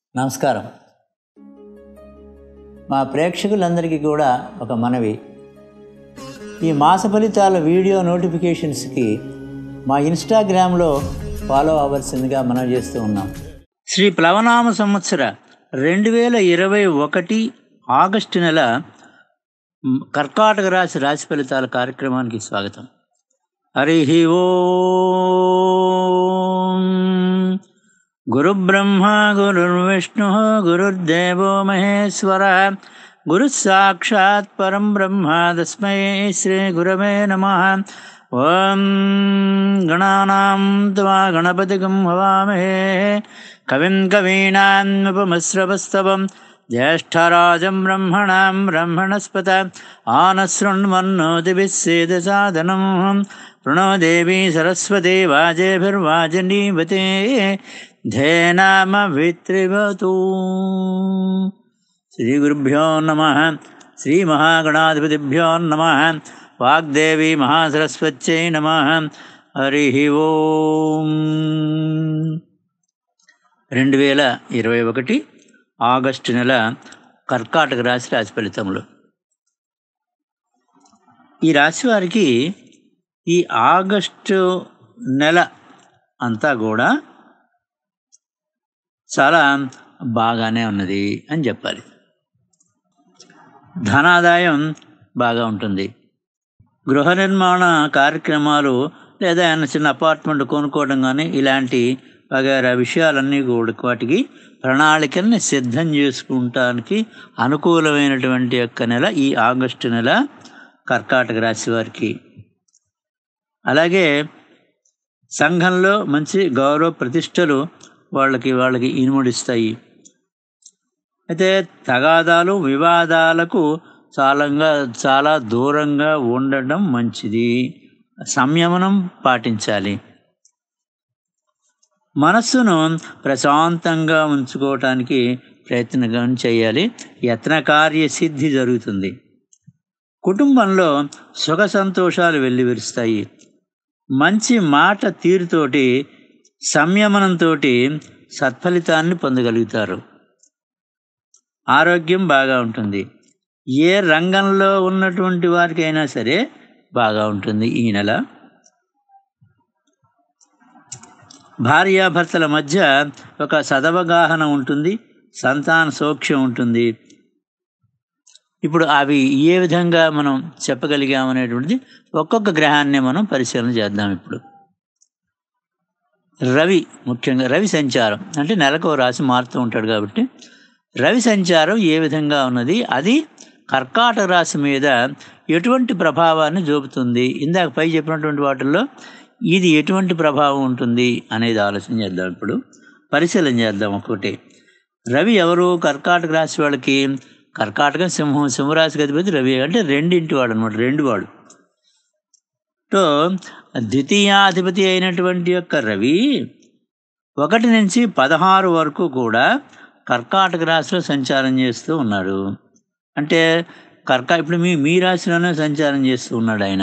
నమస్కారం మా ప్రేక్షకులందరికీ కూడా ఒక మనవి ఈ మాస ఫలితాల వీడియో నోటిఫికేషన్స్కి మా ఇన్స్టాగ్రామ్లో ఫాలో అవ్వాల్సిందిగా మనం చేస్తూ ఉన్నాం శ్రీ ప్లవనామ సంవత్సర రెండు వేల ఇరవై ఒకటి ఆగస్టు నెల మ్, కర్కాటక రాశి రాశి ఫలితాల కార్యక్రమానికి స్వాగతం హరి ఓం గురుబ్రహ్మ గురుర్విష్ణు గురుర్దేవో మహేశ్వర గురు సాక్షాత్ పరం బ్రహ్మ తస్మై శ్రీ గురవే నమ ఓం గణానాం త్వా గణపతిగం హవామహే కవిం కవీనాముపమశ్రవస్తవం జ్యేష్ఠరాజం బ్రహ్మణాం బ్రహ్మణస్పత ఆనశృణ్వన్నోతిభిస్సేదసాదనం ప్రణో దేవీ సరస్వతి వాజేభిర్వాజనీవతే ధేనామవిత్రివతూ శ్రీగురుభ్యో నమ శ్రీమహాగణాధిపతిభ్యో నమ వాగ్దేవి మహాసరస్వత్యై నమ హరి ఓం రెండు వేల ఇరవై ఒకటి ఆగస్టు నెల కర్కాటక రాశి రాశి ఫలితములు ఈ రాశి వారికి ఈ ఆగస్టు నెల అంతా కూడా చాలా బాగానే ఉన్నది అని చెప్పాలి ధనాదాయం బాగా ఉంటుంది గృహ నిర్మాణ కార్యక్రమాలు లేదా ఏమైనా చిన్న అపార్ట్మెంట్ కొనుక్కోవడం కానీ ఇలాంటి వగైరా విషయాలన్నీ కూడా వాటికి ప్రణాళికల్ని సిద్ధం చేసుకుంటానికి అనుకూలమైనటువంటి యొక్క నెల ఈ ఆగస్టు నెల కర్కాటక రాశి వారికి అలాగే సంఘంలో మంచి గౌరవ ప్రతిష్టలు వాళ్ళకి వాళ్ళకి ఇనుముడిస్తాయి అయితే తగాదాలు వివాదాలకు చాలంగా చాలా దూరంగా ఉండడం మంచిది సంయమనం పాటించాలి మనస్సును ప్రశాంతంగా ఉంచుకోవటానికి ప్రయత్నం చేయాలి యత్న కార్య సిద్ధి జరుగుతుంది కుటుంబంలో సుఖ సంతోషాలు వెల్లివిరుస్తాయి మంచి మాట తీరుతోటి సంయమనంతో సత్ఫలితాన్ని పొందగలుగుతారు ఆరోగ్యం బాగా ఉంటుంది ఏ రంగంలో ఉన్నటువంటి వారికైనా సరే బాగా ఉంటుంది ఈ నెల భార్యాభర్తల మధ్య ఒక సదవగాహన ఉంటుంది సంతాన సౌఖ్యం ఉంటుంది ఇప్పుడు అవి ఏ విధంగా మనం చెప్పగలిగామనేటువంటిది ఒక్కొక్క గ్రహాన్ని మనం పరిశీలన చేద్దాం ఇప్పుడు రవి ముఖ్యంగా రవి సంచారం అంటే నెలకు రాశి మారుతూ ఉంటాడు కాబట్టి రవి సంచారం ఏ విధంగా ఉన్నది అది కర్కాటక రాశి మీద ఎటువంటి ప్రభావాన్ని చూపుతుంది ఇందాక పై చెప్పినటువంటి వాటిల్లో ఇది ఎటువంటి ప్రభావం ఉంటుంది అనేది ఆలోచన చేద్దాం ఇప్పుడు పరిశీలన చేద్దాం ఒక్కొక్కటి రవి ఎవరు కర్కాటక రాశి వాళ్ళకి కర్కాటక సింహం సింహరాశికి అధిపతి రవి అంటే రెండింటి వాడు అనమాట రెండు వాడు తో ద్వితీయాధిపతి అయినటువంటి యొక్క రవి ఒకటి నుంచి పదహారు వరకు కూడా కర్కాటక రాశిలో సంచారం చేస్తూ ఉన్నాడు అంటే కర్కా ఇప్పుడు మీ మీ రాశిలోనే సంచారం చేస్తూ ఉన్నాడు ఆయన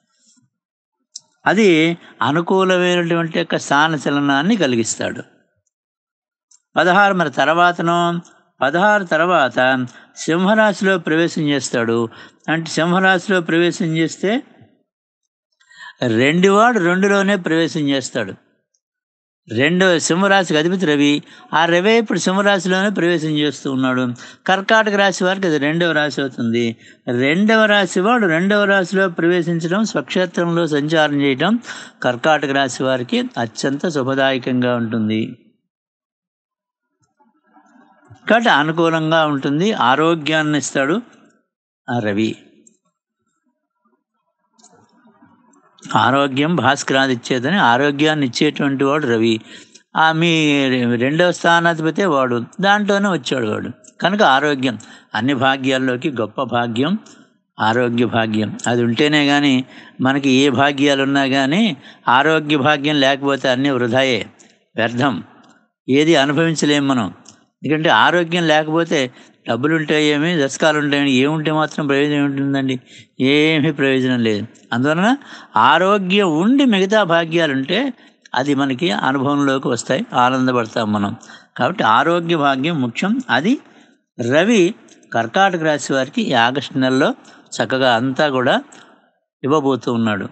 అది అనుకూలమైనటువంటి యొక్క స్థాన చలనాన్ని కలిగిస్తాడు పదహారు మరి తర్వాతను పదహారు తర్వాత సింహరాశిలో ప్రవేశం చేస్తాడు అంటే సింహరాశిలో ప్రవేశం చేస్తే రెండువాడు రెండులోనే ప్రవేశం చేస్తాడు రెండో సింహరాశికి అధిపతి రవి ఆ రవి ఇప్పుడు సింహరాశిలోనే ప్రవేశం చేస్తూ ఉన్నాడు కర్కాటక రాశి వారికి అది రెండవ రాశి అవుతుంది రెండవ రాశి వాడు రెండవ రాశిలో ప్రవేశించడం స్వక్షేత్రంలో సంచారం చేయడం కర్కాటక రాశి వారికి అత్యంత శుభదాయకంగా ఉంటుంది కాబట్టి అనుకూలంగా ఉంటుంది ఆరోగ్యాన్ని ఇస్తాడు ఆ రవి ఆరోగ్యం భాస్కరాది ఇచ్చేదని ఆరోగ్యాన్ని ఇచ్చేటువంటి వాడు రవి ఆ మీ రెండవ స్థానాధిపతే వాడు దాంట్లోనే వచ్చాడు వాడు కనుక ఆరోగ్యం అన్ని భాగ్యాల్లోకి గొప్ప భాగ్యం ఆరోగ్య భాగ్యం అది ఉంటేనే కానీ మనకి ఏ భాగ్యాలు ఉన్నా కానీ ఆరోగ్య భాగ్యం లేకపోతే అన్నీ వృధాయే వ్యర్థం ఏది అనుభవించలేం మనం ఎందుకంటే ఆరోగ్యం లేకపోతే డబ్బులు ఉంటాయేమి దశకాలు ఉంటాయని ఏముంటే మాత్రం ప్రయోజనం ఉంటుందండి ఏమీ ప్రయోజనం లేదు అందువలన ఆరోగ్యం ఉండి మిగతా భాగ్యాలు ఉంటే అది మనకి అనుభవంలోకి వస్తాయి ఆనందపడతాం మనం కాబట్టి ఆరోగ్య భాగ్యం ముఖ్యం అది రవి కర్కాటక రాశి వారికి ఈ ఆగస్టు నెలలో చక్కగా అంతా కూడా ఇవ్వబోతూ ఉన్నాడు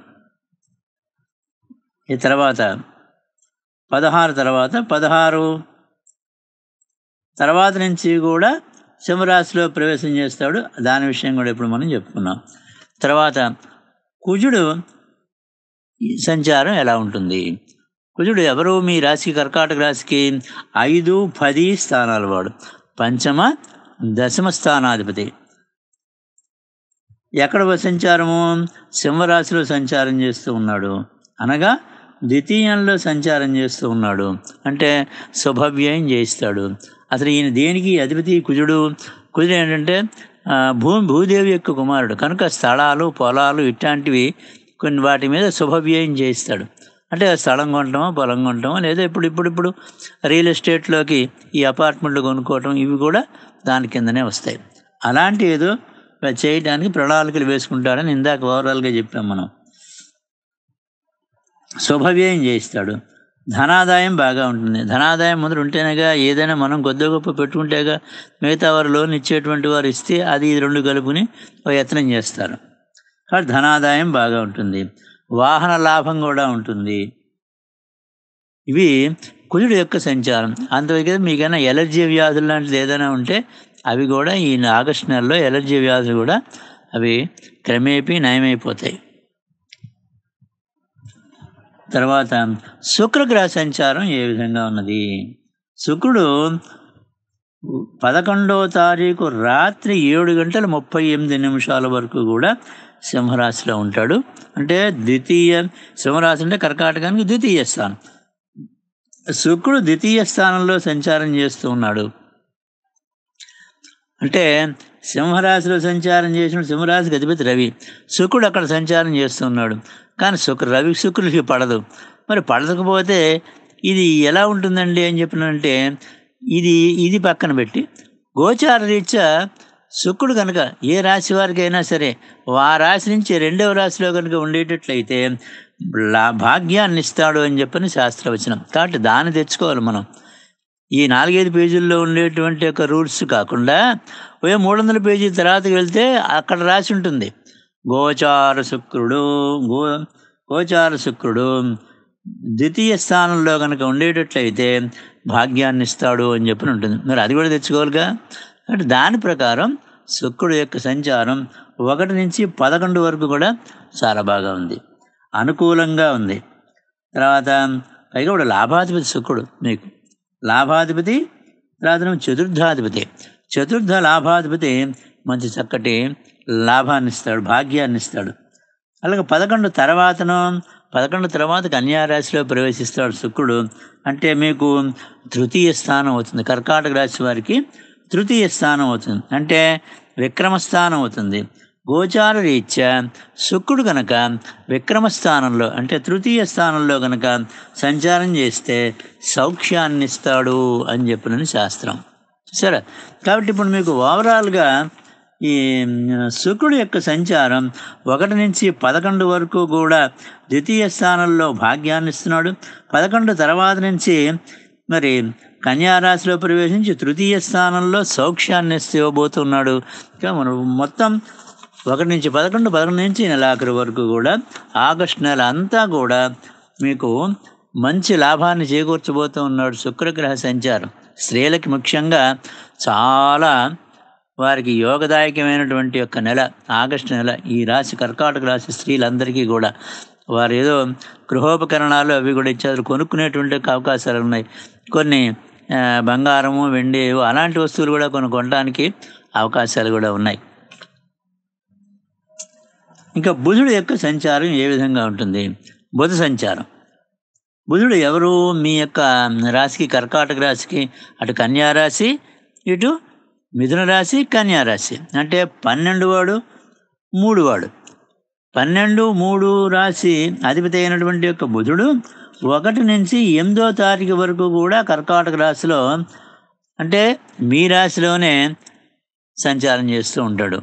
ఈ తర్వాత పదహారు తర్వాత పదహారు తర్వాత నుంచి కూడా సింహరాశిలో ప్రవేశం చేస్తాడు దాని విషయం కూడా ఇప్పుడు మనం చెప్పుకున్నాం తర్వాత కుజుడు సంచారం ఎలా ఉంటుంది కుజుడు ఎవరు మీ రాశికి కర్కాటక రాశికి ఐదు పది స్థానాల వాడు పంచమ దశమ స్థానాధిపతి ఎక్కడ సంచారము సింహరాశిలో సంచారం చేస్తూ ఉన్నాడు అనగా ద్వితీయంలో సంచారం చేస్తూ ఉన్నాడు అంటే శుభవ్యయం చేయిస్తాడు అసలు ఈయన దేనికి అధిపతి కుజుడు కుజుడు ఏంటంటే ఆ, భూ భూదేవి యొక్క కుమారుడు కనుక స్థలాలు పొలాలు ఇట్లాంటివి కొన్ని వాటి మీద శుభవ్యయం చేయిస్తాడు అంటే స్థలం కొనటమో పొలం కొనటమో లేదా ఇప్పుడు ఇప్పుడు ఇప్పుడు రియల్ ఎస్టేట్లోకి ఈ అపార్ట్మెంట్లు కొనుక్కోవటం ఇవి కూడా దాని కిందనే వస్తాయి అలాంటి ఏదో చేయడానికి ప్రణాళికలు వేసుకుంటాడని ఇందాక ఓవరాల్గా చెప్పాం మనం శుభవ్యయం చేయిస్తాడు ధనాదాయం బాగా ఉంటుంది ధనాదాయం ముందు ఉంటేనేగా ఏదైనా మనం కొద్ది గొప్ప పెట్టుకుంటేగా మిగతా వారు లోన్ ఇచ్చేటువంటి వారు ఇస్తే అది ఇది రెండు కలుపుని ఓ యత్నం చేస్తారు కాబట్టి ధనాదాయం బాగా ఉంటుంది వాహన లాభం కూడా ఉంటుంది ఇవి కుజుడు యొక్క సంచారం అంతవరకు మీకైనా ఎలర్జీ వ్యాధులు లాంటిది ఏదైనా ఉంటే అవి కూడా ఈ ఆగస్టు నెలలో ఎలర్జీ వ్యాధులు కూడా అవి క్రమేపీ నయమైపోతాయి తర్వాత శుక్రగ్రహ సంచారం ఏ విధంగా ఉన్నది శుక్రుడు పదకొండవ తారీఖు రాత్రి ఏడు గంటల ముప్పై ఎనిమిది నిమిషాల వరకు కూడా సింహరాశిలో ఉంటాడు అంటే ద్వితీయ సింహరాశి అంటే కర్కాటకానికి ద్వితీయ స్థానం శుక్రుడు ద్వితీయ స్థానంలో సంచారం చేస్తూ ఉన్నాడు అంటే సింహరాశిలో సంచారం చేసిన సింహరాశికి అధిపతి రవి శుక్రుడు అక్కడ సంచారం చేస్తున్నాడు కానీ శుక్ర రవి శుక్రుడికి పడదు మరి పడకపోతే ఇది ఎలా ఉంటుందండి అని చెప్పినంటే ఇది ఇది పక్కన పెట్టి గోచార రీత్యా శుక్రుడు కనుక ఏ రాశి వారికైనా సరే ఆ రాశి నుంచి రెండవ రాశిలో కనుక ఉండేటట్లయితే లా భాగ్యాన్ని ఇస్తాడు అని చెప్పని శాస్త్రవచనం కాబట్టి దాన్ని తెచ్చుకోవాలి మనం ఈ నాలుగైదు పేజీల్లో ఉండేటువంటి యొక్క రూల్స్ కాకుండా ఓ మూడు వందల పేజీ తర్వాతకి వెళ్తే అక్కడ రాసి ఉంటుంది గోచార శుక్రుడు గో గోచార శుక్రుడు ద్వితీయ స్థానంలో కనుక ఉండేటట్లయితే భాగ్యాన్ని ఇస్తాడు అని చెప్పి ఉంటుంది మరి అది కూడా తెచ్చుకోవాలిగా అంటే దాని ప్రకారం శుక్రుడు యొక్క సంచారం ఒకటి నుంచి పదకొండు వరకు కూడా చాలా బాగా ఉంది అనుకూలంగా ఉంది తర్వాత పైగా కూడా లాభాధిపతి శుక్రుడు మీకు లాభాధిపతి తర్వాత చతుర్థాధిపతి చతుర్థ లాభాధిపతి మంచి చక్కటి లాభాన్ని ఇస్తాడు భాగ్యాన్ని ఇస్తాడు అలాగే పదకొండు తర్వాతను పదకొండు తర్వాత కన్యారాశిలో ప్రవేశిస్తాడు శుక్రుడు అంటే మీకు తృతీయ స్థానం అవుతుంది కర్కాటక రాశి వారికి తృతీయ స్థానం అవుతుంది అంటే విక్రమస్థానం అవుతుంది గోచార రీత్యా శుక్రుడు కనుక విక్రమస్థానంలో అంటే తృతీయ స్థానంలో కనుక సంచారం చేస్తే సౌఖ్యాన్ని ఇస్తాడు అని చెప్పినని శాస్త్రం సరే కాబట్టి ఇప్పుడు మీకు ఓవరాల్గా ఈ శుక్రుడు యొక్క సంచారం ఒకటి నుంచి పదకొండు వరకు కూడా ద్వితీయ స్థానంలో భాగ్యాన్ని ఇస్తున్నాడు పదకొండు తర్వాత నుంచి మరి కన్యారాశిలో ప్రవేశించి తృతీయ స్థానంలో సౌఖ్యాన్ని ఇవ్వబోతున్నాడు ఇంకా మనం మొత్తం ఒకటి నుంచి పదకొండు పదకొండు నుంచి నెలాఖరు వరకు కూడా ఆగస్టు నెల అంతా కూడా మీకు మంచి లాభాన్ని చేకూర్చబోతూ ఉన్నాడు శుక్రగ్రహ సంచారం స్త్రీలకి ముఖ్యంగా చాలా వారికి యోగదాయకమైనటువంటి యొక్క నెల ఆగస్టు నెల ఈ రాశి కర్కాటక రాశి స్త్రీలందరికీ కూడా వారు ఏదో గృహోపకరణాలు అవి కూడా ఇచ్చారు కొనుక్కునేటువంటి అవకాశాలు ఉన్నాయి కొన్ని ఆ, బంగారము వెండి ఏవో అలాంటి వస్తువులు కూడా కొన్ని కొనడానికి అవకాశాలు కూడా ఉన్నాయి ఇంకా బుధుడు యొక్క సంచారం ఏ విధంగా ఉంటుంది బుధ సంచారం బుధుడు ఎవరు మీ యొక్క రాశికి కర్కాటక రాశికి అటు కన్యా రాశి ఇటు మిథున రాశి కన్యా రాశి అంటే పన్నెండు వాడు మూడు వాడు పన్నెండు మూడు రాశి అధిపతి అయినటువంటి యొక్క బుధుడు ఒకటి నుంచి ఎనిమిదో తారీఖు వరకు కూడా కర్కాటక రాశిలో అంటే మీ రాశిలోనే సంచారం చేస్తూ ఉంటాడు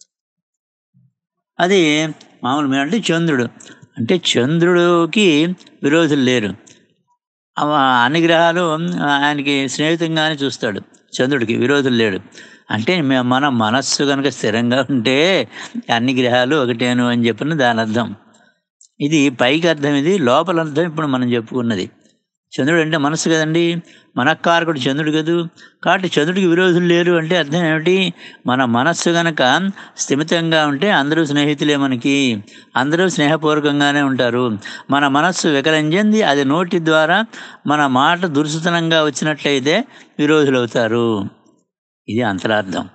అది మామూలు మీరు అంటే చంద్రుడు అంటే చంద్రుడికి విరోధులు లేరు ఆ అన్ని గ్రహాలు ఆయనకి స్నేహితంగానే చూస్తాడు చంద్రుడికి విరోధులు లేడు అంటే మే- మన మనస్సు కనుక స్థిరంగా ఉంటే అన్ని గ్రహాలు ఒకటేను అని చెప్పిన దాని అర్థం ఇది పైకి అర్థం ఇది లోపల అర్థం ఇప్పుడు మనం చెప్పుకున్నది చంద్రుడు అంటే మనస్సు కదండి మనక్కారకుడు చంద్రుడు కదూ కాబట్టి చంద్రుడికి విరోధులు లేరు అంటే అర్థం ఏమిటి మన మనస్సు గనక స్థిమితంగా ఉంటే అందరూ స్నేహితులే మనకి అందరూ స్నేహపూర్వకంగానే ఉంటారు మన మనస్సు వికలంజంది అది నోటి ద్వారా మన మాట దురుసుతనంగా వచ్చినట్లయితే విరోధులు అవుతారు ఇది అంతరార్థం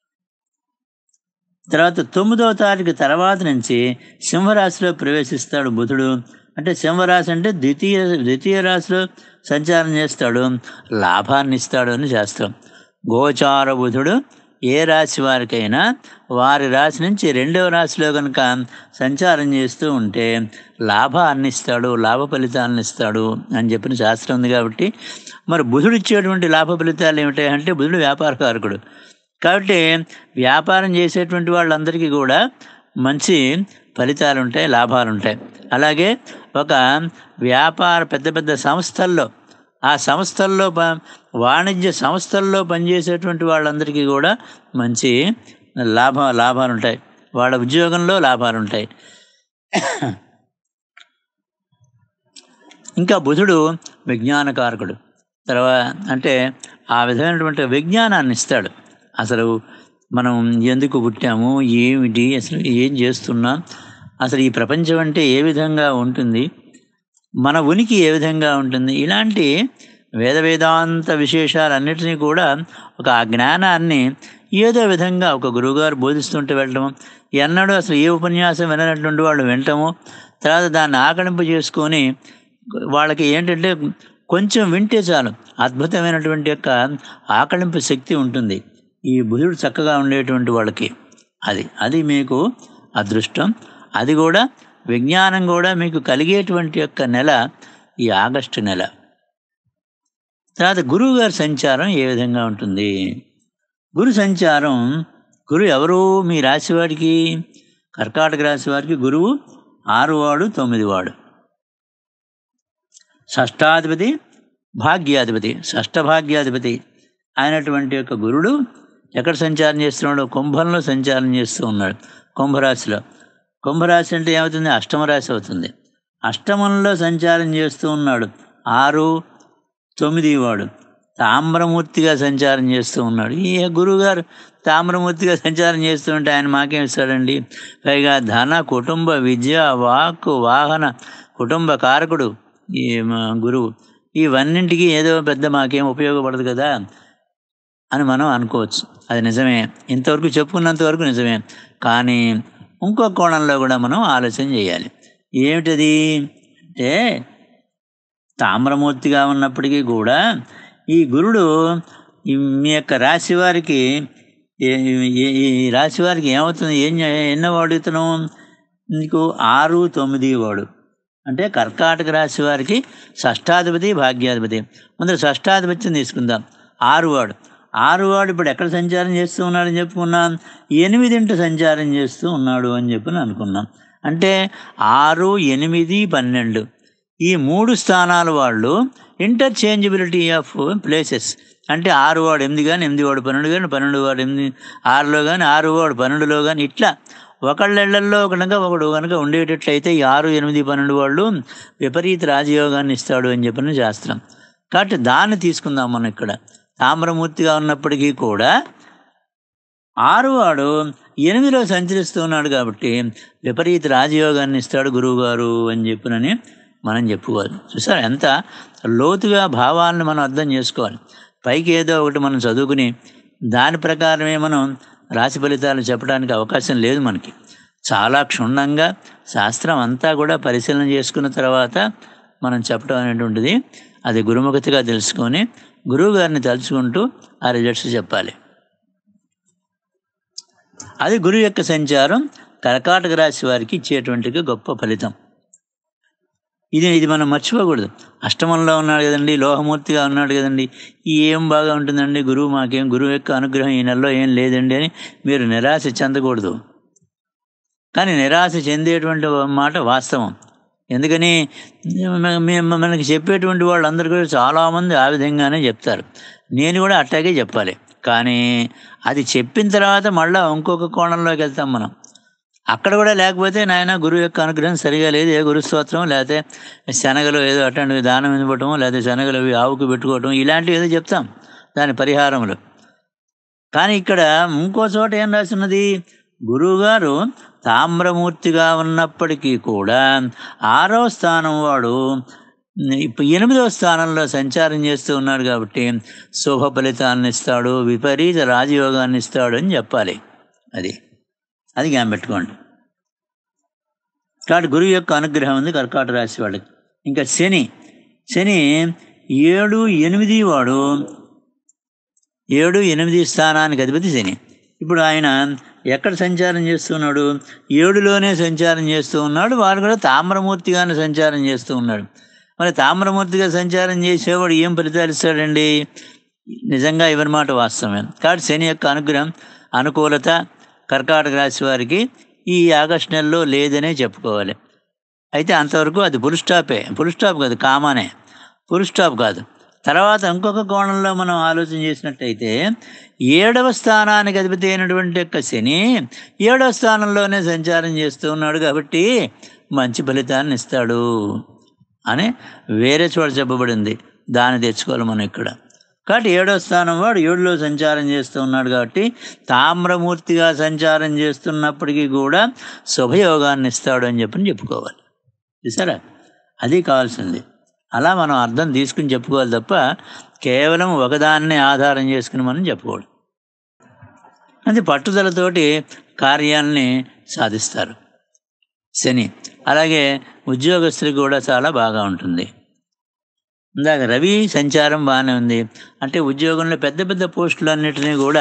తర్వాత తొమ్మిదవ తారీఖు తర్వాత నుంచి సింహరాశిలో ప్రవేశిస్తాడు బుధుడు అంటే సింహరాశి అంటే ద్వితీయ ద్వితీయ రాశిలో సంచారం చేస్తాడు లాభాన్ని ఇస్తాడు అని శాస్త్రం గోచార బుధుడు ఏ రాశి వారికైనా వారి రాశి నుంచి రెండవ రాశిలో కనుక సంచారం చేస్తూ ఉంటే లాభాన్ని ఇస్తాడు లాభ ఫలితాలను ఇస్తాడు అని చెప్పిన శాస్త్రం ఉంది కాబట్టి మరి బుధుడు ఇచ్చేటువంటి లాభ ఫలితాలు ఏమిటి అంటే బుధుడు వ్యాపారకారకుడు కాబట్టి వ్యాపారం చేసేటువంటి వాళ్ళందరికీ కూడా మంచి ఫలితాలు ఉంటాయి లాభాలు ఉంటాయి అలాగే ఒక వ్యాపార పెద్ద పెద్ద సంస్థల్లో ఆ సంస్థల్లో ప వాణిజ్య సంస్థల్లో పనిచేసేటువంటి వాళ్ళందరికీ కూడా మంచి లాభ లాభాలు ఉంటాయి వాళ్ళ ఉద్యోగంలో లాభాలు ఉంటాయి ఇంకా బుధుడు విజ్ఞానకారకుడు తర్వాత అంటే ఆ విధమైనటువంటి విజ్ఞానాన్ని ఇస్తాడు అసలు మనం ఎందుకు పుట్టాము ఏమిటి అసలు ఏం చేస్తున్నాం అసలు ఈ ప్రపంచం అంటే ఏ విధంగా ఉంటుంది మన ఉనికి ఏ విధంగా ఉంటుంది ఇలాంటి వేద వేదాంత విశేషాలన్నిటినీ కూడా ఒక ఆ జ్ఞానాన్ని ఏదో విధంగా ఒక గురువుగారు బోధిస్తుంటే వెళ్ళటము ఎన్నడూ అసలు ఏ ఉపన్యాసం విననటువంటి వాళ్ళు వినటము తర్వాత దాన్ని ఆకలింపు చేసుకొని వాళ్ళకి ఏంటంటే కొంచెం వింటే చాలు అద్భుతమైనటువంటి యొక్క ఆకలింపు శక్తి ఉంటుంది ఈ బుధుడు చక్కగా ఉండేటువంటి వాళ్ళకి అది అది మీకు అదృష్టం అది కూడా విజ్ఞానం కూడా మీకు కలిగేటువంటి యొక్క నెల ఈ ఆగస్టు నెల తర్వాత గురువు గారి సంచారం ఏ విధంగా ఉంటుంది గురు సంచారం గురు ఎవరు మీ రాశి వాడికి కర్కాటక రాశి వారికి గురువు ఆరు వాడు తొమ్మిది వాడు షష్టాధిపతి భాగ్యాధిపతి షష్టభాగ్యాధిపతి అయినటువంటి యొక్క గురుడు ఎక్కడ సంచారం చేస్తున్నాడు కుంభంలో సంచారం చేస్తూ ఉన్నాడు కుంభరాశిలో కుంభరాశి అంటే ఏమవుతుంది అష్టమ రాశి అవుతుంది అష్టమంలో సంచారం చేస్తూ ఉన్నాడు ఆరు తొమ్మిది వాడు తామ్రమూర్తిగా సంచారం చేస్తూ ఉన్నాడు ఈ గురువుగారు తామ్రమూర్తిగా సంచారం చేస్తూ ఉంటే ఆయన మాకేం ఇస్తాడండి పైగా ధన కుటుంబ విద్య వాక్కు వాహన కుటుంబ కారకుడు ఈ మా గురువు ఇవన్నింటికి ఏదో పెద్ద మాకేం ఉపయోగపడదు కదా అని మనం అనుకోవచ్చు అది నిజమే ఇంతవరకు చెప్పుకున్నంత వరకు నిజమే కానీ ఇంకో కోణంలో కూడా మనం ఆలోచన చేయాలి ఏమిటది అంటే తామ్రమూర్తిగా ఉన్నప్పటికీ కూడా ఈ గురుడు ఈ మీ యొక్క రాశి వారికి ఏ- ఏ- ఈ రాశి వారికి ఏమవుతుంది ఏం చే- ఎన్నో వాడు ఇతను నీకు ఆరు తొమ్మిది వాడు అంటే కర్కాటక రాశి వారికి షష్టాధిపతి భాగ్యాధిపతి ముందు షష్టాధిపత్యం తీసుకుందాం ఆరు వాడు ఆరు వాడు ఇప్పుడు ఎక్కడ సంచారం చేస్తూ ఉన్నాడని చెప్పుకున్నాం ఎనిమిదింట సంచారం చేస్తూ ఉన్నాడు అని చెప్పి అనుకున్నాం అంటే ఆరు ఎనిమిది పన్నెండు ఈ మూడు స్థానాల వాళ్ళు ఇంటర్చేంజబిలిటీ ఆఫ్ ప్లేసెస్ అంటే ఆరు వాడు ఎనిమిది కానీ ఎనిమిది వాడు పన్నెండు కానీ పన్నెండు వాడు ఎనిమిది ఆరులో కానీ ఆరు వాడు పన్నెండులో కానీ ఇట్లా ఒకళ్ళెళ్లల్లో కనుక ఒకడు కనుక ఉండేటట్లయితే ఈ ఆరు ఎనిమిది పన్నెండు వాళ్ళు విపరీత రాజయోగాన్ని ఇస్తాడు అని చెప్పిన శాస్త్రం కాబట్టి దాన్ని తీసుకుందాం మనం ఇక్కడ తామ్రమూర్తిగా ఉన్నప్పటికీ కూడా ఆరువాడు ఎనిమిదిలో సంచరిస్తూ ఉన్నాడు కాబట్టి విపరీత రాజయోగాన్ని ఇస్తాడు గురువుగారు అని చెప్పినని మనం చెప్పుకోవాలి చూసారు ఎంత లోతుగా భావాలను మనం అర్థం చేసుకోవాలి పైకి ఏదో ఒకటి మనం చదువుకుని దాని ప్రకారమే మనం రాశి ఫలితాలు చెప్పడానికి అవకాశం లేదు మనకి చాలా క్షుణ్ణంగా శాస్త్రం అంతా కూడా పరిశీలన చేసుకున్న తర్వాత మనం చెప్పడం అనేటువంటిది అది గురుముఖతగా తెలుసుకొని గురువు గారిని తలుచుకుంటూ ఆ రిజల్ట్స్ చెప్పాలి అది గురువు యొక్క సంచారం కర్కాటక రాశి వారికి ఇచ్చేటువంటి గొప్ప ఫలితం ఇది ఇది మనం మర్చిపోకూడదు అష్టమంలో ఉన్నాడు కదండి లోహమూర్తిగా ఉన్నాడు కదండి ఏం బాగా ఉంటుందండి గురువు మాకేం గురువు యొక్క అనుగ్రహం ఈ నెలలో ఏం లేదండి అని మీరు నిరాశ చెందకూడదు కానీ నిరాశ చెందేటువంటి మాట వాస్తవం ఎందుకని మ- మే- మనకి చెప్పేటువంటి వాళ్ళందరూ కూడా చాలామంది ఆ విధంగానే చెప్తారు నేను కూడా అట్టాగే చెప్పాలి కానీ అది చెప్పిన తర్వాత మళ్ళీ ఇంకొక కోణంలోకి వెళ్తాం మనం అక్కడ కూడా లేకపోతే నాయన గురువు యొక్క అనుగ్రహం సరిగా లేదు ఏ గురు స్తోత్రం లేకపోతే శనగలు ఏదో అట్లాంటివి దానం ఇవ్వటం లేకపోతే శనగలు అవి ఆవుకు పెట్టుకోవటం ఇలాంటివి ఏదో చెప్తాం దాని పరిహారములు కానీ ఇక్కడ ఇంకో చోట ఏం రాసినది గురువుగారు తామ్రమూర్తిగా ఉన్నప్పటికీ కూడా ఆరవ స్థానం వాడు ఇప్పుడు ఎనిమిదవ స్థానంలో సంచారం చేస్తూ ఉన్నాడు కాబట్టి శుభ ఫలితాన్ని ఇస్తాడు విపరీత రాజయోగాన్ని ఇస్తాడు అని చెప్పాలి అది అది జ్ఞాపకం పెట్టుకోండి కాబట్టి గురువు యొక్క అనుగ్రహం ఉంది కర్కాట రాశి వాళ్ళకి ఇంకా శని శని ఏడు ఎనిమిది వాడు ఏడు ఎనిమిది స్థానానికి అధిపతి శని ఇప్పుడు ఆయన ఎక్కడ సంచారం చేస్తున్నాడు ఏడులోనే సంచారం చేస్తూ ఉన్నాడు వాడు కూడా తామ్రమూర్తిగానే సంచారం చేస్తూ ఉన్నాడు మరి తామ్రమూర్తిగా సంచారం చేసేవాడు ఏం ఫలితాలు ఇస్తాడండి నిజంగా ఇవరి మాట వాస్తవమే కాబట్టి శని యొక్క అనుగ్రహం అనుకూలత కర్కాటక రాశి వారికి ఈ ఆగస్టు నెలలో లేదనే చెప్పుకోవాలి అయితే అంతవరకు అది ఫుల్ స్టాపే ఫుల్ స్టాప్ కాదు కామానే ఫుల్ స్టాప్ కాదు తర్వాత ఇంకొక కోణంలో మనం ఆలోచన చేసినట్టయితే ఏడవ స్థానానికి అధిపతి అయినటువంటి యొక్క శని ఏడవ స్థానంలోనే సంచారం చేస్తూ ఉన్నాడు కాబట్టి మంచి ఫలితాన్ని ఇస్తాడు అని వేరే చోట చెప్పబడింది దాన్ని తెచ్చుకోవాలి మనం ఇక్కడ కాబట్టి ఏడో స్థానం వాడు ఏడులో సంచారం చేస్తూ ఉన్నాడు కాబట్టి తామ్రమూర్తిగా సంచారం చేస్తున్నప్పటికీ కూడా శుభయోగాన్ని ఇస్తాడు అని చెప్పని చెప్పుకోవాలి చూసారా అది కావాల్సింది అలా మనం అర్థం తీసుకుని చెప్పుకోవాలి తప్ప కేవలం ఒకదాన్నే ఆధారం చేసుకుని మనం చెప్పుకోవడం అది పట్టుదలతోటి కార్యాలని సాధిస్తారు శని అలాగే ఉద్యోగస్తులకు కూడా చాలా బాగా ఉంటుంది ఇందాక రవి సంచారం బాగానే ఉంది అంటే ఉద్యోగంలో పెద్ద పెద్ద పోస్టులన్నిటినీ కూడా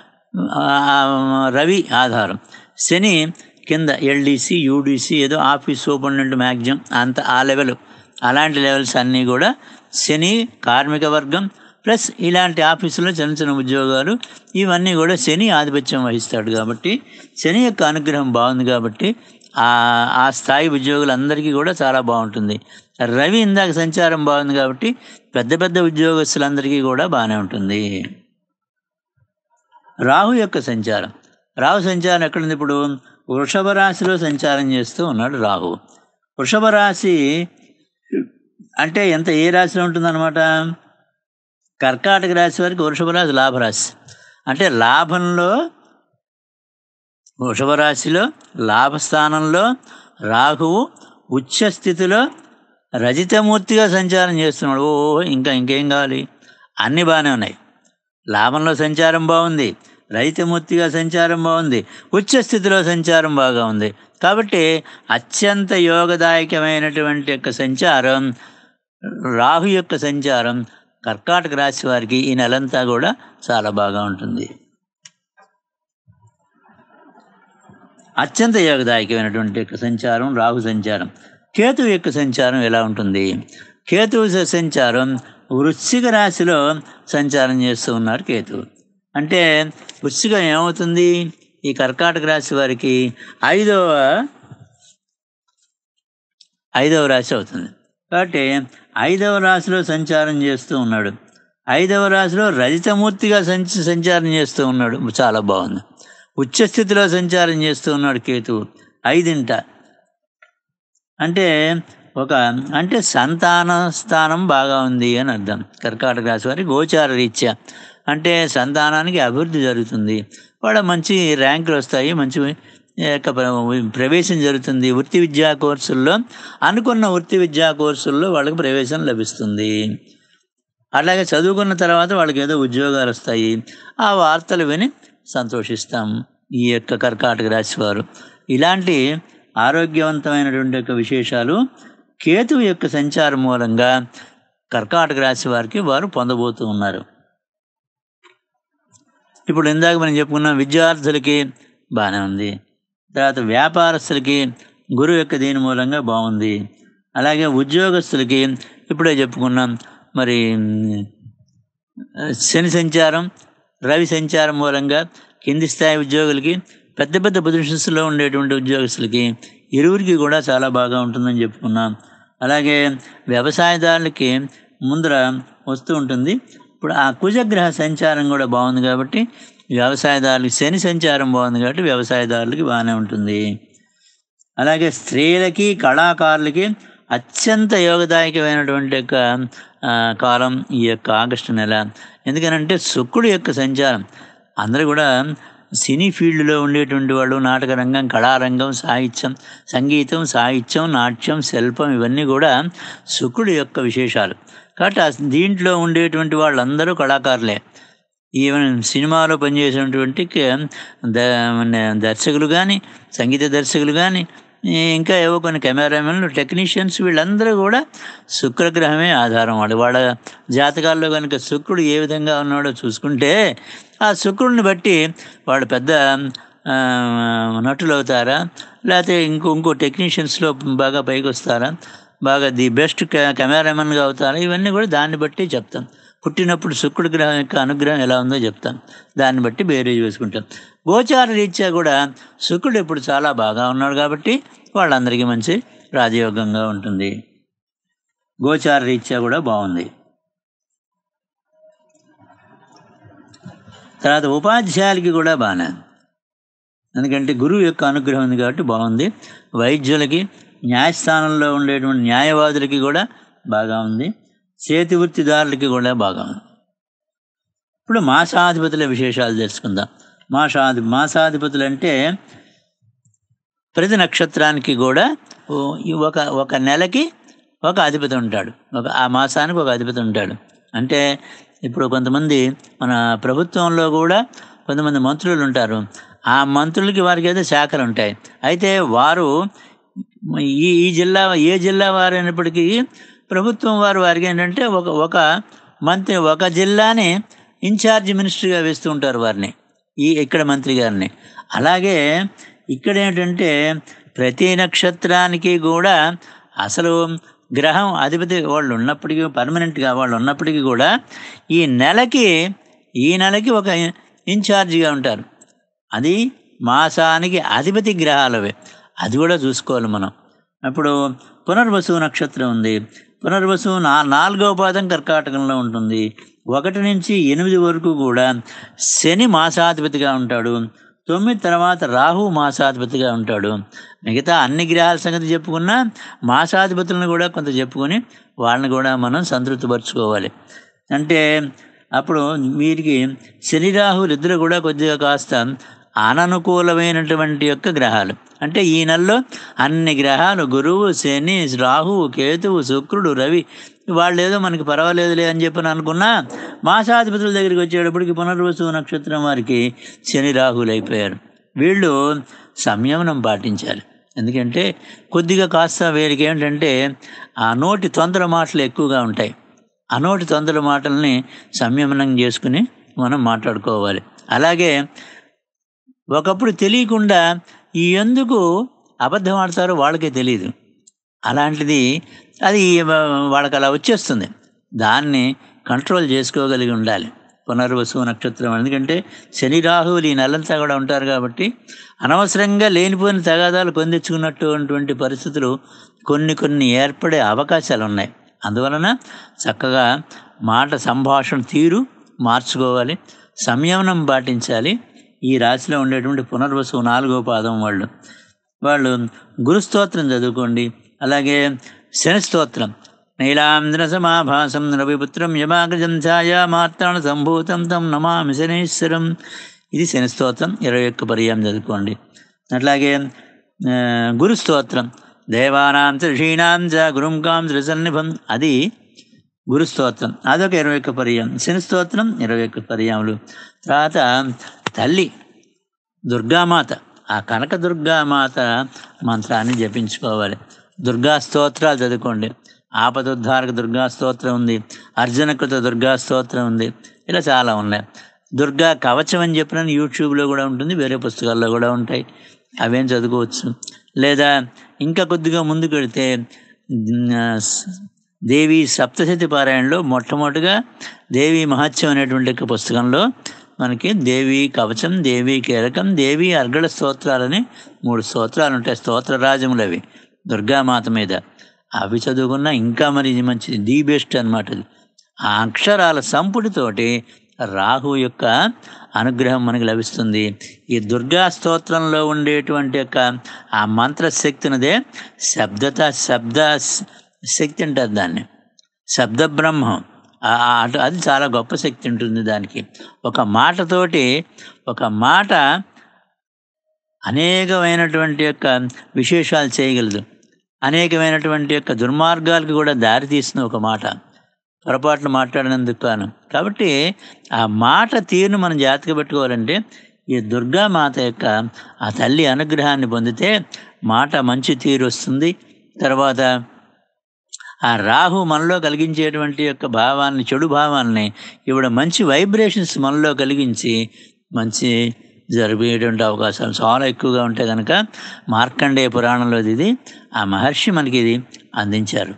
ఆ, రవి ఆధారం శని కింద ఎల్డీసీ యూడీసీ ఏదో ఆఫీస్ సూపరింటెండెంట్ మ్యాక్సిమం అంత ఆ లెవెల్ అలాంటి లెవెల్స్ అన్నీ కూడా శని కార్మిక వర్గం ప్లస్ ఇలాంటి ఆఫీసులో చిన్న చిన్న ఉద్యోగాలు ఇవన్నీ కూడా శని ఆధిపత్యం వహిస్తాడు కాబట్టి శని యొక్క అనుగ్రహం బాగుంది కాబట్టి ఆ ఆ స్థాయి ఉద్యోగులందరికీ కూడా చాలా బాగుంటుంది రవి ఇందాక సంచారం బాగుంది కాబట్టి పెద్ద పెద్ద ఉద్యోగస్తులందరికీ కూడా బాగానే ఉంటుంది రాహు యొక్క సంచారం రాహు సంచారం ఎక్కడుంది ఇప్పుడు వృషభ రాశిలో సంచారం చేస్తూ ఉన్నాడు రాహు వృషభ రాశి అంటే ఎంత ఏ రాశిలో ఉంటుందన్నమాట కర్కాటక రాశి వారికి వృషభ రాశి లాభరాశి అంటే లాభంలో వృషభ రాశిలో లాభస్థానంలో రాహువు ఉచ్చ స్థితిలో రజితమూర్తిగా సంచారం చేస్తున్నాడు ఓ ఇంకా ఇంకేం కావాలి అన్నీ బాగానే ఉన్నాయి లాభంలో సంచారం బాగుంది రజితమూర్తిగా సంచారం బాగుంది ఉచ్చ స్థితిలో సంచారం బాగా ఉంది కాబట్టి అత్యంత యోగదాయకమైనటువంటి యొక్క సంచారం రాహు యొక్క సంచారం కర్కాటక రాశి వారికి ఈ నెలంతా కూడా చాలా బాగా ఉంటుంది అత్యంత యోగదాయకమైనటువంటి యొక్క సంచారం రాహు సంచారం కేతువు యొక్క సంచారం ఎలా ఉంటుంది కేతువు స- సంచారం వృశ్చిక రాశిలో సంచారం చేస్తూ ఉన్నారు కేతువు అంటే వృశ్చికం ఏమవుతుంది ఈ కర్కాటక రాశి వారికి ఐదవ ఐదవ రాశి అవుతుంది కాబట్టి ఐదవ రాశిలో సంచారం చేస్తూ ఉన్నాడు ఐదవ రాశిలో రజితమూర్తిగా సంచ సంచారం చేస్తూ ఉన్నాడు చాలా బాగుంది ఉచ్చస్థితిలో సంచారం చేస్తూ ఉన్నాడు కేతువు ఐదింట అంటే ఒక అంటే సంతాన స్థానం బాగా ఉంది అని అర్థం కర్కాటక రాశి వారి గోచార రీత్యా అంటే సంతానానికి అభివృద్ధి జరుగుతుంది వాళ్ళ మంచి ర్యాంకులు వస్తాయి మంచి యొక్క ప్ర- ప్రవేశం జరుగుతుంది వృత్తి విద్యా కోర్సుల్లో అనుకున్న వృత్తి విద్యా కోర్సుల్లో వాళ్ళకి ప్రవేశం లభిస్తుంది అలాగే చదువుకున్న తర్వాత వాళ్ళకి ఏదో ఉద్యోగాలు వస్తాయి ఆ వార్తలు విని సంతోషిస్తాం ఈ యొక్క కర్కాటక రాశి వారు ఇలాంటి ఆరోగ్యవంతమైనటువంటి యొక్క విశేషాలు కేతువు యొక్క సంచారం మూలంగా కర్కాటక రాశి వారికి వారు పొందబోతూ ఉన్నారు ఇప్పుడు ఇందాక మనం చెప్పుకున్నాం విద్యార్థులకి బాగానే ఉంది తర్వాత వ్యాపారస్తులకి గురువు యొక్క దీని మూలంగా బాగుంది అలాగే ఉద్యోగస్తులకి ఇప్పుడే చెప్పుకున్నాం మరి మ్, శని సంచారం రవి సంచారం మూలంగా కింది స్థాయి ఉద్యోగులకి పెద్ద పెద్ద పొజిషన్స్లో ఉండేటువంటి ఉద్యోగస్తులకి ఇరువురికి కూడా చాలా బాగా ఉంటుందని చెప్పుకున్నాం అలాగే వ్యవసాయదారులకి ముందర వస్తూ ఉంటుంది ఇప్పుడు ఆ కుజగ్రహ సంచారం కూడా బాగుంది కాబట్టి వ్యవసాయదారులకి శని సంచారం బాగుంది కాబట్టి వ్యవసాయదారులకి బాగానే ఉంటుంది అలాగే స్త్రీలకి కళాకారులకి అత్యంత యోగదాయకమైనటువంటి యొక్క ఆ, కాలం ఈ యొక్క ఆగస్టు నెల ఎందుకనంటే శుక్రుడు యొక్క సంచారం అందరూ కూడా సినీ ఫీల్డ్లో ఉండేటువంటి వాళ్ళు నాటక రంగం కళారంగం సాహిత్యం సంగీతం సాహిత్యం నాట్యం శిల్పం ఇవన్నీ కూడా శుక్రుడు యొక్క విశేషాలు కాబట్టి ఆ దీంట్లో ఉండేటువంటి వాళ్ళందరూ కళాకారులే ఈవెన్ సినిమాలో పనిచేసినటువంటి క- ద- మన దర్శకులు కానీ సంగీత దర్శకులు కానీ ఇంకా ఏవో కొన్ని కెమెరామెన్లు టెక్నీషియన్స్ వీళ్ళందరూ కూడా శుక్రగ్రహమే ఆధారం వాళ్ళు వాళ్ళ జాతకాల్లో కనుక శుక్రుడు ఏ విధంగా ఉన్నాడో చూసుకుంటే ఆ శుక్రుడిని బట్టి వాళ్ళు పెద్ద ఆ, నటులు అవుతారా లేకపోతే ఇంకో ఇంకో టెక్నీషియన్స్లో బాగా పైకి వస్తారా బాగా ది బెస్ట్ కెమెరామెన్గా అవుతారా ఇవన్నీ కూడా దాన్ని బట్టి చెప్తాం పుట్టినప్పుడు శుక్రుడి గ్రహం యొక్క అనుగ్రహం ఎలా ఉందో చెప్తాం దాన్ని బట్టి బేరేజ్ వేసుకుంటాం గోచార రీత్యా కూడా శుక్రుడు ఇప్పుడు చాలా బాగా ఉన్నాడు కాబట్టి వాళ్ళందరికీ మంచి రాజయోగంగా ఉంటుంది గోచార రీత్యా కూడా బాగుంది తర్వాత ఉపాధ్యాయులకి కూడా బాగానే ఉంది. ఎందుకంటే గురువు యొక్క అనుగ్రహం ఉంది కాబట్టి బాగుంది వైద్యులకి న్యాయస్థానంలో ఉండేటువంటి న్యాయవాదులకి కూడా బాగా ఉంది చేతి వృత్తిదారులకి కూడా బాగా ఉంది ఇప్పుడు మాసాధిపతుల విశేషాలు తెలుసుకుందాం మాసాధి మాసాధిపతులు అంటే ప్రతి నక్షత్రానికి కూడా ఓ- ఈ ఒక ఒక నెలకి ఒక అధిపతి ఉంటాడు ఒక ఆ మాసానికి ఒక అధిపతి ఉంటాడు అంటే ఇప్పుడు కొంతమంది మన ప్రభుత్వంలో కూడా కొంతమంది మంత్రులు ఉంటారు ఆ మంత్రులకి వారికి ఏదో శాఖలు ఉంటాయి అయితే వారు ఈ ఈ జిల్లా ఏ జిల్లా వారు అయినప్పటికీ ప్రభుత్వం వారు వారికి ఏంటంటే ఒక ఒక మంత్రి ఒక జిల్లాని ఇన్ఛార్జ్ మినిస్టర్గా వేస్తూ ఉంటారు వారిని ఈ ఇక్కడ మంత్రి గారిని అలాగే ఇక్కడ ఏంటంటే ప్రతి నక్షత్రానికి కూడా అసలు గ్రహం అధిపతి వాళ్ళు ఉన్నప్పటికీ పర్మనెంట్గా వాళ్ళు ఉన్నప్పటికీ కూడా ఈ నెలకి ఈ నెలకి ఒక ఇన్ఛార్జిగా ఉంటారు అది మాసానికి అధిపతి గ్రహాలవే అది కూడా చూసుకోవాలి మనం అప్పుడు పునర్వసు నక్షత్రం ఉంది పునర్వసు నా నాలుగవ పాదం కర్కాటకంలో ఉంటుంది ఒకటి నుంచి ఎనిమిది వరకు కూడా శని మాసాధిపతిగా ఉంటాడు తొమ్మిది తర్వాత రాహు మాసాధిపతిగా ఉంటాడు మిగతా అన్ని గ్రహాల సంగతి చెప్పుకున్నా మాసాధిపతులను కూడా కొంత చెప్పుకొని వాళ్ళని కూడా మనం సంతృప్తిపరచుకోవాలి అంటే అప్పుడు వీరికి శని రాహులు ఇద్దరు కూడా కొద్దిగా కాస్త అననుకూలమైనటువంటి యొక్క గ్రహాలు అంటే ఈ నెలలో అన్ని గ్రహాలు గురువు శని రాహువు కేతువు శుక్రుడు రవి వాళ్ళు ఏదో మనకి పర్వాలేదులే అని చెప్పని అనుకున్నా మాసాధిపతుల దగ్గరికి వచ్చేటప్పటికి పునర్వసు నక్షత్రం వారికి శని రాహులు అయిపోయారు వీళ్ళు సంయమనం పాటించాలి ఎందుకంటే కొద్దిగా కాస్త వీరికి ఏమిటంటే ఆ నోటి తొందర మాటలు ఎక్కువగా ఉంటాయి ఆ నోటి తొందర మాటల్ని సంయమనం చేసుకుని మనం మాట్లాడుకోవాలి అలాగే ఒకప్పుడు తెలియకుండా ఈ ఎందుకు అబద్ధం ఆడతారో వాళ్ళకే తెలియదు అలాంటిది అది వాళ్ళకి అలా వచ్చేస్తుంది దాన్ని కంట్రోల్ చేసుకోగలిగి ఉండాలి పునర్వసు నక్షత్రం ఎందుకంటే శని రాహువులు ఈ నెలంతా కూడా ఉంటారు కాబట్టి అనవసరంగా లేనిపోయిన తగాదాలు పొందించుకున్నటువంటి పరిస్థితులు కొన్ని కొన్ని ఏర్పడే అవకాశాలు ఉన్నాయి అందువలన చక్కగా మాట సంభాషణ తీరు మార్చుకోవాలి సంయమనం పాటించాలి ఈ రాశిలో ఉండేటువంటి పునర్వసు నాలుగో పాదం వాళ్ళు వాళ్ళు గురుస్తోత్రం చదువుకోండి అలాగే శని స్తోత్రం నీలాంధ్ర సమాభాసం రవిపుత్రం యమాగ్రజం ఛాయా మార్తాణ సంభూతం తం నమామి శనీశ్వరం ఇది శని స్తోత్రం ఇరవై ఒక్క పర్యాయం చదువుకోండి అట్లాగే ఆ, గురు స్తోత్రం దేవానాం చ ఋషీణాం చ గురుం కాం త్రిసన్నిభం అది గురు స్తోత్రం అదొక ఇరవై ఒక్క పర్యాయం శని స్తోత్రం ఇరవై ఒక్క పర్యాములు తర్వాత తల్లి దుర్గామాత ఆ కనక దుర్గామాత మంత్రాన్ని జపించుకోవాలి దుర్గా స్తోత్రాలు చదువుకోండి ఆపదుద్ధారక దుర్గా స్తోత్రం ఉంది అర్జునకృత దుర్గా స్తోత్రం ఉంది ఇలా చాలా ఉన్నాయి దుర్గా కవచం అని చెప్పిన యూట్యూబ్లో కూడా ఉంటుంది వేరే పుస్తకాల్లో కూడా ఉంటాయి అవేం చదువుకోవచ్చు లేదా ఇంకా కొద్దిగా ముందుకు వెళితే ఆ, దేవి సప్తశతి పారాయణలో మొట్టమొదటిగా దేవి మహత్యం అనేటువంటి ఒక పుస్తకంలో మనకి దేవి కవచం దేవి కీలకం దేవి అర్గళ స్తోత్రాలని మూడు స్తోత్రాలు ఉంటాయి స్తోత్ర రాజములు అవి దుర్గామాత మీద అవి చదువుకున్నా ఇంకా మరి ఇది మంచిది ది బెస్ట్ అనమాట అది ఆ అక్షరాల సంపుటితోటి రాహు యొక్క అనుగ్రహం మనకి లభిస్తుంది ఈ దుర్గా స్తోత్రంలో ఉండేటువంటి యొక్క ఆ మంత్రశక్తినదే శబ్దత శబ్ద శక్తి అంటారు దాన్ని శబ్ద బ్రహ్మం ఆ- ఆ- అటు అది చాలా గొప్ప శక్తి ఉంటుంది దానికి ఒక మాటతోటి ఒక మాట అనేకమైనటువంటి యొక్క విశేషాలు చేయగలదు అనేకమైనటువంటి యొక్క దుర్మార్గాలకు కూడా దారి తీసిన ఒక మాట పొరపాట్లు మాట్లాడినందుకు కాను కాబట్టి ఆ మాట తీరును మనం జాగ్రత్తగా పెట్టుకోవాలంటే ఈ దుర్గామాత యొక్క ఆ తల్లి అనుగ్రహాన్ని పొందితే మాట మంచి తీరు వస్తుంది తర్వాత ఆ రాహు మనలో కలిగించేటువంటి యొక్క భావాన్ని చెడు భావాన్ని ఇవిడ మంచి వైబ్రేషన్స్ మనలో కలిగించి మంచి జరిపేటువంటి అవకాశాలు చాలా ఎక్కువగా ఉంటాయి కనుక మార్కండేయ పురాణంలో ఇది ఆ మహర్షి మనకి ఇది అందించారు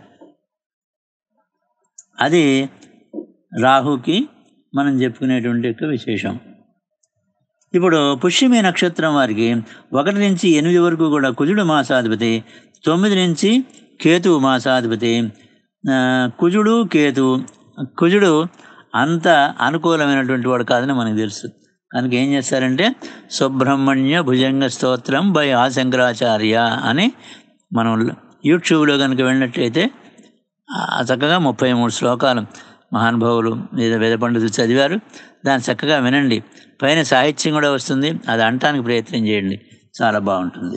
అది రాహుకి మనం చెప్పుకునేటువంటి యొక్క విశేషం ఇప్పుడు పుష్యమి నక్షత్రం వారికి ఒకటి నుంచి ఎనిమిది వరకు కూడా కుజుడు మాసాధిపతి తొమ్మిది నుంచి కేతువు మాసాధిపతి ఆ, కుజుడు కేతువు కుజుడు అంత అనుకూలమైనటువంటి వాడు కాదని మనకు తెలుసు కనుక ఏం చేస్తారంటే సుబ్రహ్మణ్య భుజంగ స్తోత్రం బై ఆశంకరాచార్య అని మనం యూట్యూబ్లో కనుక వెళ్ళినట్లయితే ఆ చక్కగా ముప్పై మూడు శ్లోకాలు మహానుభావులు వేద వేద పండితులు చదివారు దాన్ని చక్కగా వినండి పైన సాహిత్యం కూడా వస్తుంది అది అనటానికి ప్రయత్నం చేయండి చాలా బాగుంటుంది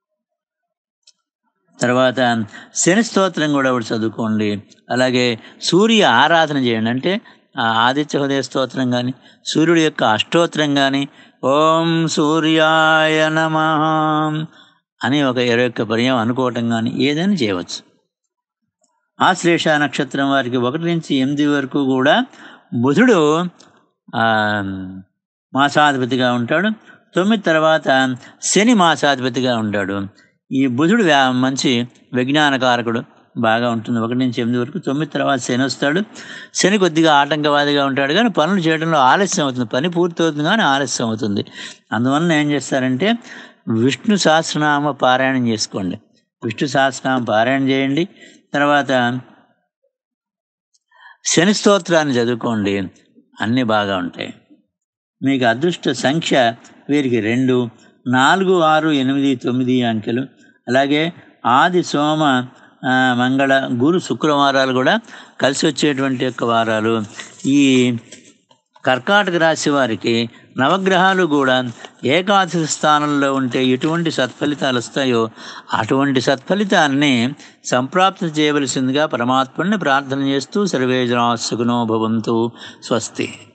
తర్వాత శని స్తోత్రం కూడా ఒకటి చదువుకోండి అలాగే సూర్య ఆరాధన చేయండి అంటే ఆ ఆదిత్య హృదయ స్తోత్రం కానీ సూర్యుడి యొక్క అష్టోత్తరం కానీ ఓం సూర్యాయ నమ అని ఒక ఇరవై ఒక్క పర్యం అనుకోవటం కానీ ఏదైనా చేయవచ్చు ఆశ్లేష నక్షత్రం వారికి ఒకటి నుంచి ఎనిమిది వరకు కూడా బుధుడు ఆ, మాసాధిపతిగా ఉంటాడు తొమ్మిది తర్వాత శని మాసాధిపతిగా ఉంటాడు ఈ బుధుడు వ్యా- మంచి విజ్ఞానకారకుడు బాగా ఉంటుంది ఒకటి నుంచి ఎనిమిది వరకు తొమ్మిది తర్వాత శని వస్తాడు శని కొద్దిగా ఆటంకవాదిగా ఉంటాడు కానీ పనులు చేయడంలో ఆలస్యం అవుతుంది పని పూర్తవుతుంది కానీ ఆలస్యం అవుతుంది అందువలన ఏం చేస్తారంటే విష్ణు సహస్రనామ పారాయణం చేసుకోండి విష్ణు సహస్రనామ పారాయణ చేయండి తర్వాత శని స్తోత్రాన్ని చదువుకోండి అన్నీ బాగా ఉంటాయి మీకు అదృష్ట సంఖ్య వీరికి రెండు నాలుగు ఆరు ఎనిమిది తొమ్మిది అంకెలు అలాగే ఆది సోమ ఆ, మంగళ గురు శుక్రవారాలు కూడా కలిసి వచ్చేటువంటి యొక్క వారాలు ఈ కర్కాటక రాశి వారికి నవగ్రహాలు కూడా ఏకాదశి స్థానంలో ఉంటే ఎటువంటి సత్ఫలితాలు వస్తాయో అటువంటి సత్ఫలితాన్ని సంప్రాప్తం చేయవలసిందిగా పరమాత్మని ప్రార్థన చేస్తూ సర్వే జనా సుఖనో భవంతు స్వస్తి